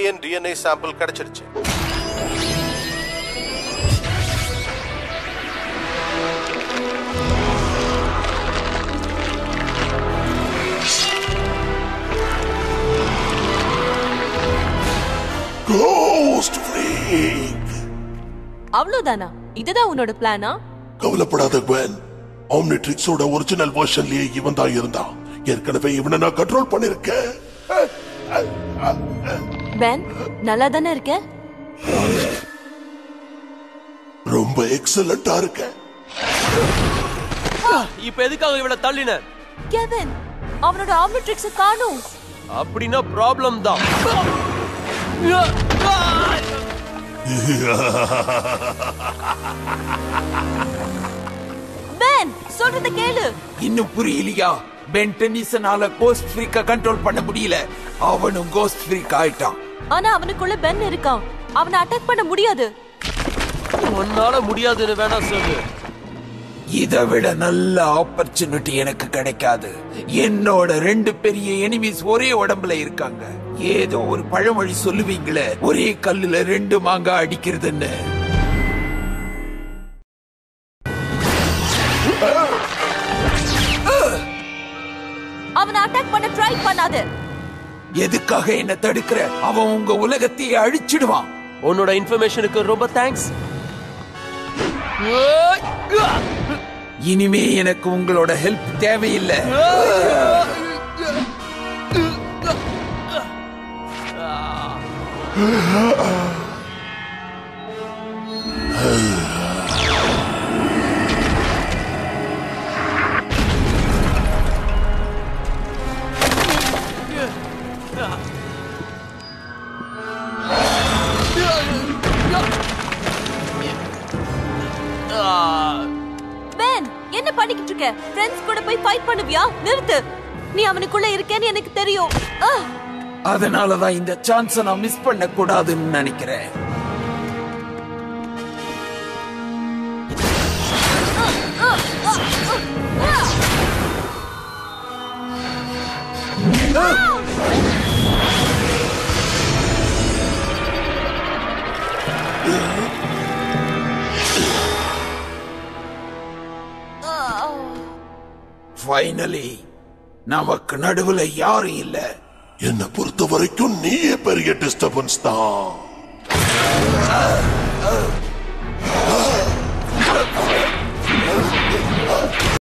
பையன் DNA sample கிடைச்சிருச்சு ghost freak அவ்வளவுதானா இதுதான் உன்னோட பிளானா கவலைப்படாத குவன் ஆம்னிட்ரிக்ஸோட ஒரிஜினல் வெர்ஷன்லயே இவன் தான் இருந்தான் ஏற்கனவே இவனை நான் கண்ட்ரோல் பண்ணிருக்கேன் பென் நல்லா தானே இருக்க ரொம்ப எக்ஸலண்டா இருக்க இப்ப எதுக்காக இவள தள்ளின கெவின் அவனோட ஆம்னிட்ரிக்ஸ காணோம் அப்படின்னா ப்ராப்ளம் தான் பென் சொல்றத கேளு இன்னும் புரியலையா பென் டென்னிசனால கோஸ்ட் ஃப்ரீக்க கண்ட்ரோல் பண்ண முடியல அவனும் கோஸ்ட் ஃப்ரீக் ஆயிட்டான் ஆனா அவனுக்குள்ள பென் இருக்கான் அவனை அட்டாக் பண்ண முடியாது உன்னால முடியாதுன்னு வேணா சொல்லு இதை விட நல்ல ஆப்பர்ச்சுனிட்டி எனக்கு கிடைக்காது என்னோட ரெண்டு பெரிய எனிமீஸ் ஒரே உடம்புல இருக்காங்க ஏதோ ஒரு பழமொழி சொல்லுவீங்களே ஒரே கல்லுல ரெண்டு மாங்காய் அடிக்கிறதுன்னு அவனை அட்டாக் பண்ண ட்ரை பண்ணாத எதுக்காக என்ன தடுக்கிற அவன் உங்க உலகத்தையே அழிச்சிடுவான் உன்னோட இன்ஃபர்மேஷனுக்கு ரொம்ப தேங்க்ஸ் இனிமே எனக்கு உங்களோட ஹெல்ப் தேவையில்லை பென் என்ன பண்ணிக்கிட்டு இருக்க ஃப்ரெண்ட்ஸ் கூட போய் ஃபைட் பண்ணுவியா நிறுத்து நீ அவனுக்குள்ள இருக்கேன்னு எனக்கு தெரியும் ஆ! அதனாலதான் இந்த சான்ஸ நான் மிஸ் பண்ண கூடாதுன்னு நினைக்கிறேன் ஃபைனலி நமக்கு நடுவுல யாரும் இல்ல என்னை பொறுத்த வரைக்கும் நீயே பெரிய டிஸ்டர்பன்ஸ் தான்